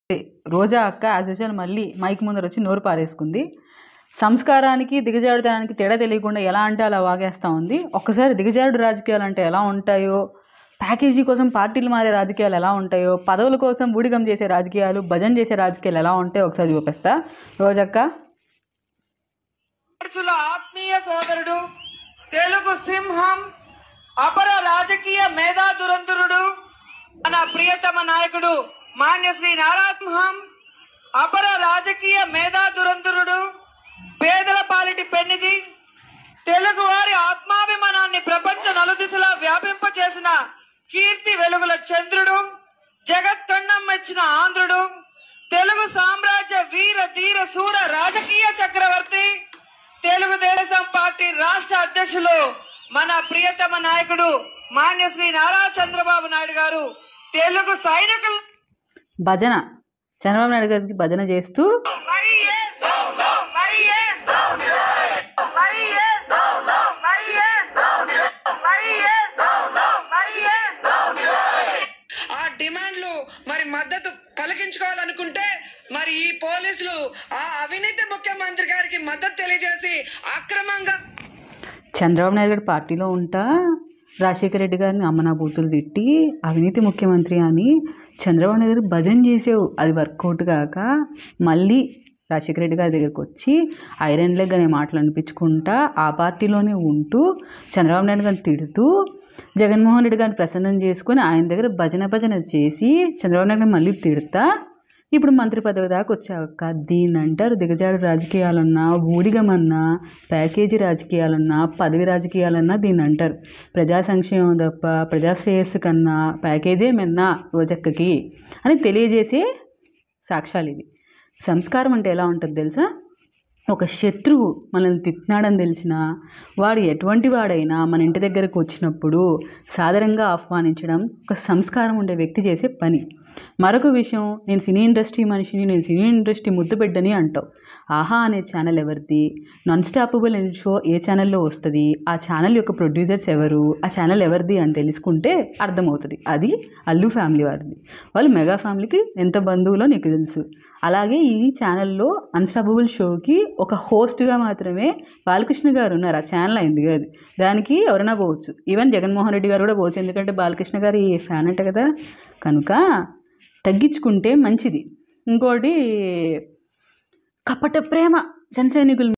రోజా అక్క as usual మళ్ళీ mic ముందర వచ్చి నోరు పారేసుకుంది సంస్కారానికి దిగజారుదనానికి తేడా తెలియకుండా ఎలా అంటే అలా వాగేస్తూ ఉంది ఒక్కసారి దిగజారుడు రాజకీయాలు అంటే ఎలా ఉంటాయో ప్యాకేజీ కోసం పార్టీలు మారే రాజకీయాలు ఎలా ఉంటాయో పదవుల కోసం ఊడిగం చేసే రాజకీయాలు భజన చేసే రాజకీయాలు ఎలా ఉంటాయో ఒకసారి చూపిస్తా రోజక్క విద్యార్థుల ఆత్మీయ సోదరుడు తెలుగు సింహం అపర రాజకీయ మేధా దురంధరుడు మన ప్రియతమ నాయకుడు మాన్య శ్రీ నారాత్మహం అపర రాజకీయ మేధా దురంధరుడు పేదల పాలిటి పెన్నిది తెలుగు వారి ఆత్మాభిమానాన్ని ప్రపంచ నలుదిశలా వ్యాపింపచేసిన కీర్తి వెలుగుల చంద్రుడు జగత్కండం మెచ్చిన ఆంధ్రుడు తెలుగు సామ్రాజ్య వీర ధీర సూర రాజకీయ చక్రవర్తి తెలుగుదేశం పార్టీ రాష్ట్ర అధ్యక్షులు మన ప్రియతమ నాయకుడు మాన్య శ్రీ నారా చంద్రబాబు నాయుడు గారు తెలుగు సైనికులు భజన చంద్రబాబు నాయుడు గారికి భజన చేస్తూ మరి yes, మరి yes, మరి yes, మరి yes, మరి yes, మరి yes. ఆ డిమాండ్లు మరి మద్దతు పలికించుకోవాలనుకుంటే మరి ఈ పోలీసులు ఆ అవినీతి ముఖ్యమంత్రి గారికి మద్దతు తెలియజేసి అక్రమంగా చంద్రబాబు నాయుడు గారి పార్టీలో ఉంటా రాజశేఖర రెడ్డి గారిని అమ్మనా బూతులు తిట్టి అవినీతి ముఖ్యమంత్రి అని చంద్రబాబు నాయుడు గారు భజన చేసావు అది వర్కౌట్ కాక మళ్ళీ రాజశేఖర రెడ్డి గారి దగ్గరికి వచ్చి ఐరన్ లెగ్ అనే మాటలు అనిపించుకుంటా ఆ పార్టీలోనే ఉంటూ చంద్రబాబు నాయుడు గారిని తిడుతూ జగన్మోహన్ రెడ్డి గారిని ప్రసన్నం చేసుకొని ఆయన దగ్గర భజన భజన చేసి చంద్రబాబు నాయుడు గారిని మళ్ళీ తిడతా ఇప్పుడు మంత్రి పదవి దాకా వచ్చాక దీన్ని అంటారు దిగజాడు రాజకీయాలన్నా ఊడిగమన్నా ప్యాకేజీ రాజకీయాలన్నా పదవి రాజకీయాలన్నా దీన్ని అంటారు ప్రజా సంక్షేమం తప్ప ప్రజా శ్రేయస్సు కన్నా ప్యాకేజే మెన్నా రోజక్కకి అని తెలియజేసే సాక్ష్యాలు ఇవి సంస్కారం అంటే ఎలా ఉంటుంది తెలుసా ఒక శత్రువు మనల్ని తిట్టినాడని తెలిసినా వాడు ఎటువంటి వాడైనా మన ఇంటి దగ్గరకు వచ్చినప్పుడు సాదరంగా ఆహ్వానించడం ఒక సంస్కారం ఉండే వ్యక్తి చేసే పని మరొక విషయం నేను సినీ ఇండస్ట్రీ మనిషిని నేను సినీ ఇండస్ట్రీ ముద్దు బిడ్డని అంటావు ఆహా అనే ఛానల్ ఎవరిది నాన్ స్టాపబుల్ అనే షో ఏ ఛానల్లో వస్తుంది ఆ ఛానల్ యొక్క ప్రొడ్యూసర్స్ ఎవరు ఆ ఛానల్ ఎవరిది అని తెలుసుకుంటే అర్థమవుతుంది అది అల్లు ఫ్యామిలీ వారిది వాళ్ళు మెగా ఫ్యామిలీకి ఎంత బంధువులో నీకు తెలుసు అలాగే ఈ ఛానల్లో అన్స్టాపబుల్ షోకి ఒక హోస్ట్గా మాత్రమే బాలకృష్ణ గారు ఉన్నారు ఆ ఛానల్ అయింది కాదు దానికి ఎవరైనా పోవచ్చు ఈవెన్ జగన్మోహన్ రెడ్డి గారు కూడా పోవచ్చు ఎందుకంటే బాలకృష్ణ గారి ఫ్యాన్ అంట కదా కనుక తగ్గించుకుంటే మంచిది ఇంకోటి కపట ప్రేమ జన సైనికుల